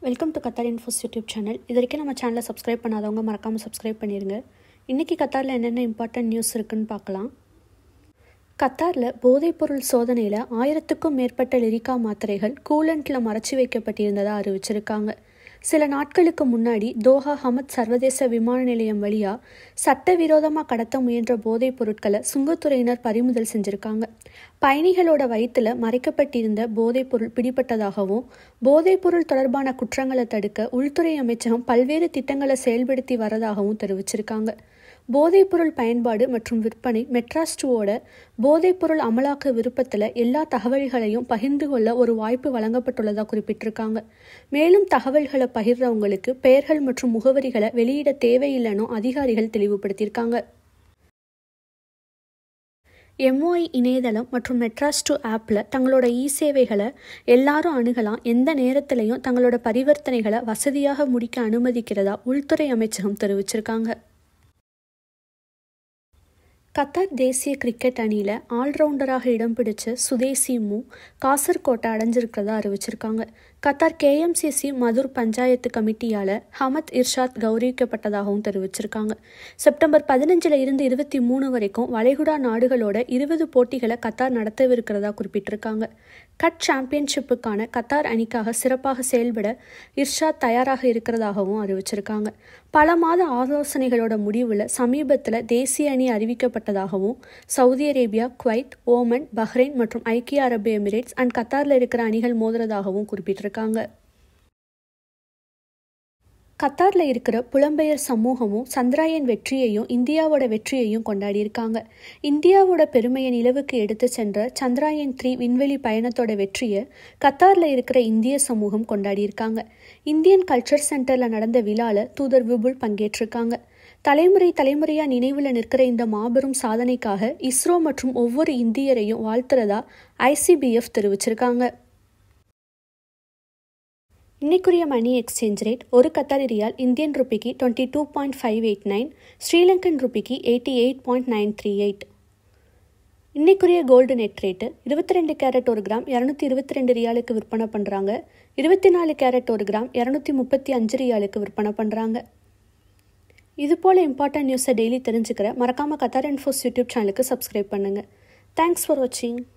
welcome to Qatar infos YouTube channel இது வரைக்கும் நம்ம சேனலை சப்ஸ்கிரைப் பண்ணாதவங்க மறக்காமல் சப்ஸ்கிரைப் பண்ணிடுங்க இன்றைக்கி கத்தாரில் என்னென்ன இம்பார்ட்டன்ட் நியூஸ் இருக்குன்னு பார்க்கலாம் கத்தாரில் போதைப்பொருள் சோதனையில் ஆயிரத்துக்கும் மேற்பட்ட லிரிக்கா மாத்திரைகள் கூலண்டில் மறைச்சி வைக்கப்பட்டிருந்ததாக அறிவிச்சிருக்காங்க சில நாட்களுக்கு முன்னாடி தோஹா ஹமத் சர்வதேச விமான நிலையம் வழியாக சட்டவிரோதமாக கடத்த முயன்ற போதைப் பொருட்களை சுங்கத்துறையினர் பறிமுதல் செஞ்சுருக்காங்க பயணிகளோட வயிற்றில் மறைக்கப்பட்டிருந்த போதைப் பொருள் பிடிபட்டதாகவும் போதைப் பொருள் தொடர்பான குற்றங்களை தடுக்க உள்துறை அமைச்சகம் பல்வேறு திட்டங்களை செயல்படுத்தி வரதாகவும் தெரிவிச்சிருக்காங்க போதைப்பொருள் பயன்பாடு மற்றும் விற்பனை மெட்ராஸ்டுவோட போதைப்பொருள் அமலாக்க விருப்பத்தில் எல்லா தகவல்களையும் பகிர்ந்து கொள்ள ஒரு வாய்ப்பு வழங்கப்பட்டுள்ளதாக குறிப்பிட்டிருக்காங்க மேலும் தகவல்களை பகிர்றவங்களுக்கு பெயர்கள் மற்றும் முகவரிகளை வெளியிட தேவையில்லைன்னு அதிகாரிகள் தெளிவுபடுத்தியிருக்காங்க எம்ஓஐ இணையதளம் மற்றும் மெட்ராஸ் டூ ஆப்பில் தங்களோட இ சேவைகளை எல்லாரும் அணுகலாம் எந்த நேரத்திலையும் தங்களோட பரிவர்த்தனைகளை வசதியாக முடிக்க அனுமதிக்கிறதா உள்துறை அமைச்சகம் தெரிவிச்சிருக்காங்க கத்தார் தேசிய கிரிக்கெட் அணியில் ஆல்ரவுண்டராக இடம் பிடிச்ச சுதேசி மு காசர்கோட்டை அடைஞ்சிருக்கிறதா அறிவிச்சிருக்காங்க கத்தார் கேஎம்சிசி மதுர் பஞ்சாயத்து கமிட்டியால் ஹமத் இர்ஷாத் கௌரவிக்கப்பட்டதாகவும் தெரிவிச்சிருக்காங்க செப்டம்பர் பதினஞ்சில் இருந்து இருபத்தி மூணு வரைக்கும் வளைகுடா நாடுகளோட இருபது போட்டிகளை கத்தார் நடத்தவிருக்கிறதா குறிப்பிட்டிருக்காங்க கட் சாம்பியன்ஷிப்புக்கான கத்தார் அணிக்காக சிறப்பாக செயல்பட இர்ஷாத் தயாராக இருக்கிறதாகவும் அறிவிச்சிருக்காங்க பல மாத ஆலோசனைகளோட முடிவில் சமீபத்தில் தேசிய அணி அறிவிக்கப்பட்டதாகவும் Saudi Arabia Kuwait Oman Bahrain மற்றும் ஐக்கிய அரபு எமிரேட்ஸ் அண்ட் கத்தாரில் இருக்கிற அணிகள் மோதுறதாகவும் குறிப்பிட்டிருக்காங்க கத்தாரில் இருக்கிற புலம்பெயர் சமூகமும் சந்திராயன் வெற்றியையும் இந்தியாவோட வெற்றியையும் கொண்டாடியிருக்காங்க இந்தியாவோட பெருமையை நிலவுக்கு எடுத்து சென்ற சந்திராயன் த்ரீ விண்வெளி பயணத்தோட வெற்றியை கத்தாரில் இருக்கிற இந்திய சமூகம் கொண்டாடியிருக்காங்க இந்தியன் கல்ச்சர் சென்டரில் நடந்த விழாவில் தூதர் விபுல் பங்கேற்றிருக்காங்க தலைமுறை தலைமுறையாக நினைவில் நிற்கிற இந்த மாபெரும் சாதனைக்காக இஸ்ரோ மற்றும் ஒவ்வொரு இந்தியரையும் வாழ்த்துறதா ஐசிபிஎஃப் தெரிவிச்சிருக்காங்க இன்னைக்குரிய மணி எக்ஸ்சேஞ்ச் ரேட் ஒரு கத்தாரி ரியால் இந்தியன் ருபிக்கு twenty two point five eight nine Sri Lankan ருபிக்கு eighty eight point nine three eight இன்னைக்குரிய கோல்டு நெட் ரேட்டு இருபத்தி ரெண்டு கேரட் ஒரு கிராம் இரநூத்தி இருபத்தி ரெண்டு ரியாலுக்கு விற்பனை பண்ணுறாங்க இருபத்தி நாலு கேரட் ஒரு கிராம் இரநூத்தி முப்பத்தி அஞ்சு ரியாலுக்கு விற்பனை பண்ணுறாங்க இது போல் இம்பார்ட்டன்ட் நியூஸை டெய்லி தெரிஞ்சுக்கிற மறக்காமல் கத்தார் இன்ஃபோஸ் யூடியூப் சேனலுக்கு சப்ஸ்கிரைப் பண்ணுங்கள் தேங்க்ஸ் ஃபார் வாட்சிங்